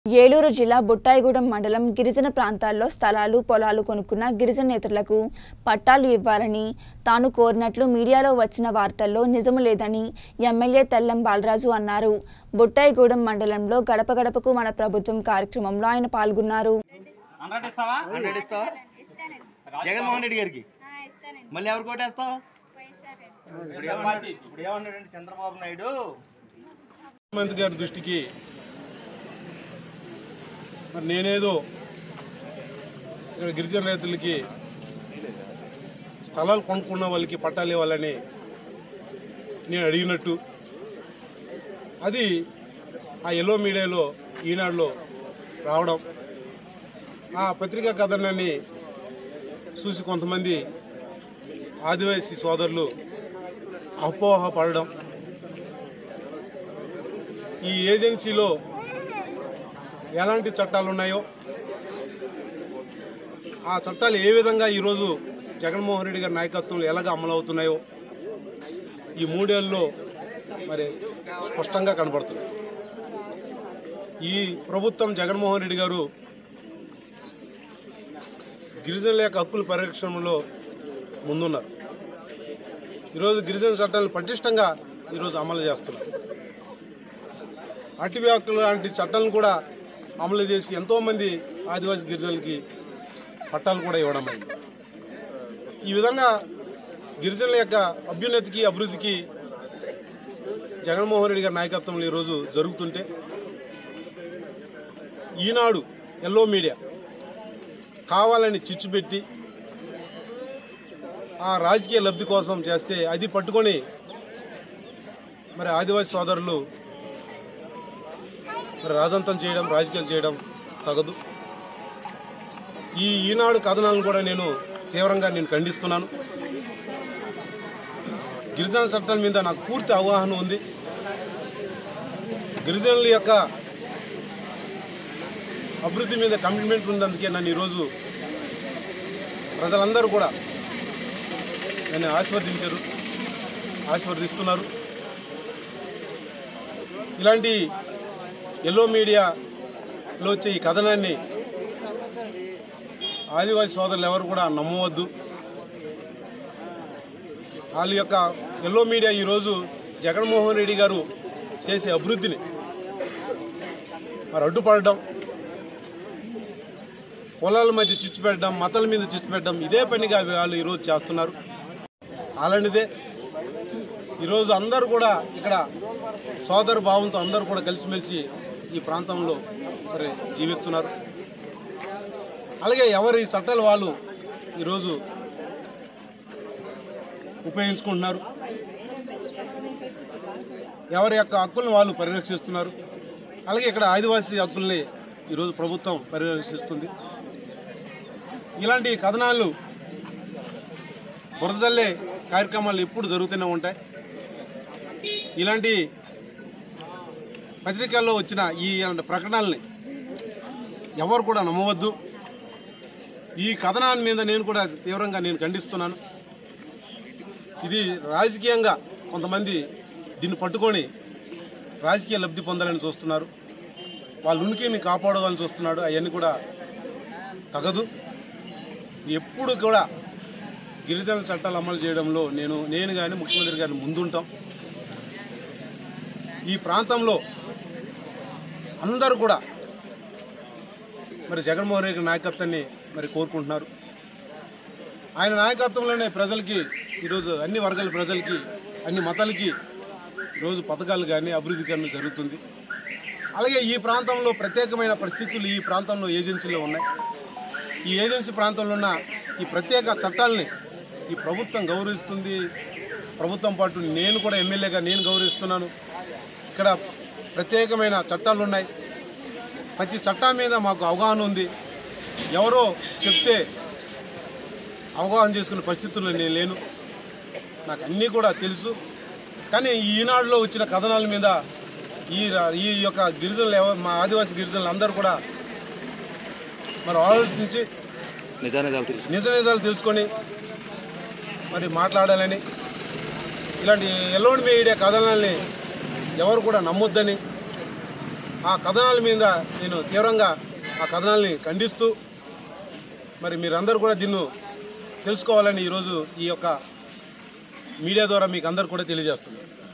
ఏలూరు జిల్లా బుట్టాయిగూడెం మండలం గిరిజన ప్రాంతాల్లో స్థలాలు పొలాలు కొనుక్కున్న గిరిజన నేతలకు పట్టాలు ఇవ్వాలని తాను కోరినట్లు మీడియాలో వచ్చిన వార్తల్లో నిజము లేదని ఎమ్మెల్యే తెల్లం బాలరాజు అన్నారు బుట్టాయిగూడెం మండలంలో గడప గడపకు మన ప్రభుత్వం కార్యక్రమంలో ఆయన పాల్గొన్నారు హండ్రెడ్ ఇస్తావా హండ్రెడ్ ఇస్తావా జగన్మోహన్ రెడ్డి గారికి మళ్ళీ ఎవరు కోటేస్తావు ఇప్పుడు ఏమన్నాడు ఇప్పుడు ఏమన్నాడంటే చంద్రబాబు నాయుడు ముఖ్యమంత్రి గారి దృష్టికి మరి నేనేదో ఇక్కడ గిరిజన రైతులకి స్థలాలు కొనుక్కున్న వాళ్ళకి పట్టాలు ఇవ్వాలని నేను అడిగినట్టు అది ఆ ఎల్లో మీడియాలో ఈనాడులో రావడం ఆ పత్రికా కథనాన్ని చూసి కొంతమంది ఆదివాసీ సోదరులు అపోహ పడడం ఈ ఏజెన్సీలో ఎలాంటి చట్టాలు ఉన్నాయో ఆ చట్టాలు ఏ విధంగా ఈరోజు జగన్మోహన్ రెడ్డి గారి నాయకత్వంలో ఎలాగ అమలు అవుతున్నాయో ఈ మూడేళ్ళలో మరి స్పష్టంగా కనబడుతుంది ఈ ప్రభుత్వం జగన్మోహన్ రెడ్డి గారు గిరిజనుల యొక్క హక్కుల పరిరక్షణలో ముందున్నారు ఈరోజు గిరిజన చట్టాలను పటిష్టంగా ఈరోజు అమలు చేస్తున్నారు అటవీ హక్కులు లాంటి చట్టాలను కూడా అమలు చేసి ఎంతోమంది ఆదివాసీ గిరిజనులకి పట్టాలు కూడా ఇవ్వడం అయింది ఈ విధంగా గిరిజనుల యొక్క అభ్యున్నతికి అభివృద్ధికి జగన్మోహన్ రెడ్డి గారి నాయకత్వంలో ఈరోజు జరుగుతుంటే ఈనాడు ఎల్లో మీడియా కావాలని చిచ్చుపెట్టి ఆ రాజకీయ లబ్ధి కోసం చేస్తే అది పట్టుకొని మరి ఆదివాసీ సోదరులు మరి రాదంతం చేయడం రాజకీయాలు చేయడం తగదు ఈ ఈనాడు కథనాలను కూడా నేను తీవ్రంగా నేను ఖండిస్తున్నాను గిరిజన చట్టాల మీద నాకు పూర్తి అవగాహన ఉంది గిరిజనుల యొక్క అభివృద్ధి మీద కమిట్మెంట్ ఉన్నందుకే నన్ను ఈరోజు ప్రజలందరూ కూడా నన్ను ఆశీర్వదించారు ఆశీర్వదిస్తున్నారు ఇలాంటి ఎల్లో మీడియాలో వచ్చే ఈ కథనాన్ని ఆదివాసీ సోదరులు ఎవరు కూడా నమ్మవద్దు వాళ్ళ యొక్క ఎల్లో మీడియా ఈరోజు జగన్మోహన్ రెడ్డి గారు చేసే అభివృద్ధిని మరి అడ్డుపడడం పొలాల మధ్య చిచ్చు పెట్టడం మతాల మీద చిచ్చు పెట్టడం ఇదే పనిగా వాళ్ళు ఈరోజు చేస్తున్నారు అలాంటిదే ఈరోజు అందరూ కూడా ఇక్కడ సోదర భావంతో అందరూ కూడా కలిసిమెలిసి ఈ ప్రాంతంలో మరి జీవిస్తున్నారు అలాగే ఎవరి చట్టాలు వాళ్ళు ఈరోజు ఉపయోగించుకుంటున్నారు ఎవరి యొక్క హక్కులను వాళ్ళు పరిరక్షిస్తున్నారు అలాగే ఇక్కడ ఆదివాసీ హక్కుల్ని ఈరోజు ప్రభుత్వం పరిరక్షిస్తుంది ఇలాంటి కథనాలు బురదల్లే కార్యక్రమాలు ఎప్పుడు జరుగుతూనే ఉంటాయి ఇలాంటి పత్రికల్లో వచ్చిన ఈ ఇలాంటి ప్రకటనల్ని ఎవరు కూడా నమ్మవద్దు ఈ కథనాన్ని మీద నేను కూడా తీవ్రంగా నేను ఖండిస్తున్నాను ఇది రాజకీయంగా కొంతమంది దీన్ని పట్టుకొని రాజకీయ లబ్ధి పొందాలని చూస్తున్నారు వాళ్ళ ఉనికిని కాపాడాలని చూస్తున్నాడు అవన్నీ కూడా తగదు ఎప్పుడు కూడా గిరిజన చట్టాలు అమలు చేయడంలో నేను నేను కానీ ముఖ్యమంత్రి గారిని ముందుంటాం ఈ ప్రాంతంలో అందరూ కూడా మరి జగన్మోహన్ రెడ్డి నాయకత్వాన్ని మరి కోరుకుంటున్నారు ఆయన నాయకత్వంలోనే ప్రజలకి ఈరోజు అన్ని వర్గాల ప్రజలకి అన్ని మతాలకి ఈరోజు పథకాలు కానీ అభివృద్ధి కానీ జరుగుతుంది అలాగే ఈ ప్రాంతంలో ప్రత్యేకమైన పరిస్థితులు ఈ ప్రాంతంలో ఏజెన్సీలో ఉన్నాయి ఈ ఏజెన్సీ ప్రాంతంలో ఉన్న ఈ ప్రత్యేక చట్టాలని ఈ ప్రభుత్వం గౌరవిస్తుంది ప్రభుత్వం పాటు నేను కూడా ఎమ్మెల్యేగా నేను గౌరవిస్తున్నాను ఇక్కడ ప్రత్యేకమైన చట్టాలు ఉన్నాయి ప్రతి చట్టం మీద మాకు అవగాహన ఉంది ఎవరో చెప్తే అవగాహన చేసుకునే పరిస్థితుల్లో నేను లేను నాకు అన్నీ కూడా తెలుసు కానీ ఈ ఈనాడులో వచ్చిన కథనాల మీద ఈ రా- ఈ యొక్క గిరిజనులు ఎవ- మా ఆదివాసీ గిరిజనులు అందరూ కూడా మరి ఆలోచించి నిజానిజాలు తెలుసు నిజ నిజాలు తెలుసుకొని మరి మాట్లాడాలని ఇలాంటి ఎల్లోని మీడియా కథనాల్ని ఎవరు కూడా నమ్మొద్దని ఆ కథనాల మీద నేను తీవ్రంగా ఆ కథనాల్ని ఖండిస్తూ మరి మీరందరూ కూడా దీన్ని తెలుసుకోవాలని ఈరోజు ఈ యొక్క మీడియా ద్వారా మీకు అందరు కూడా తెలియజేస్తున్నాను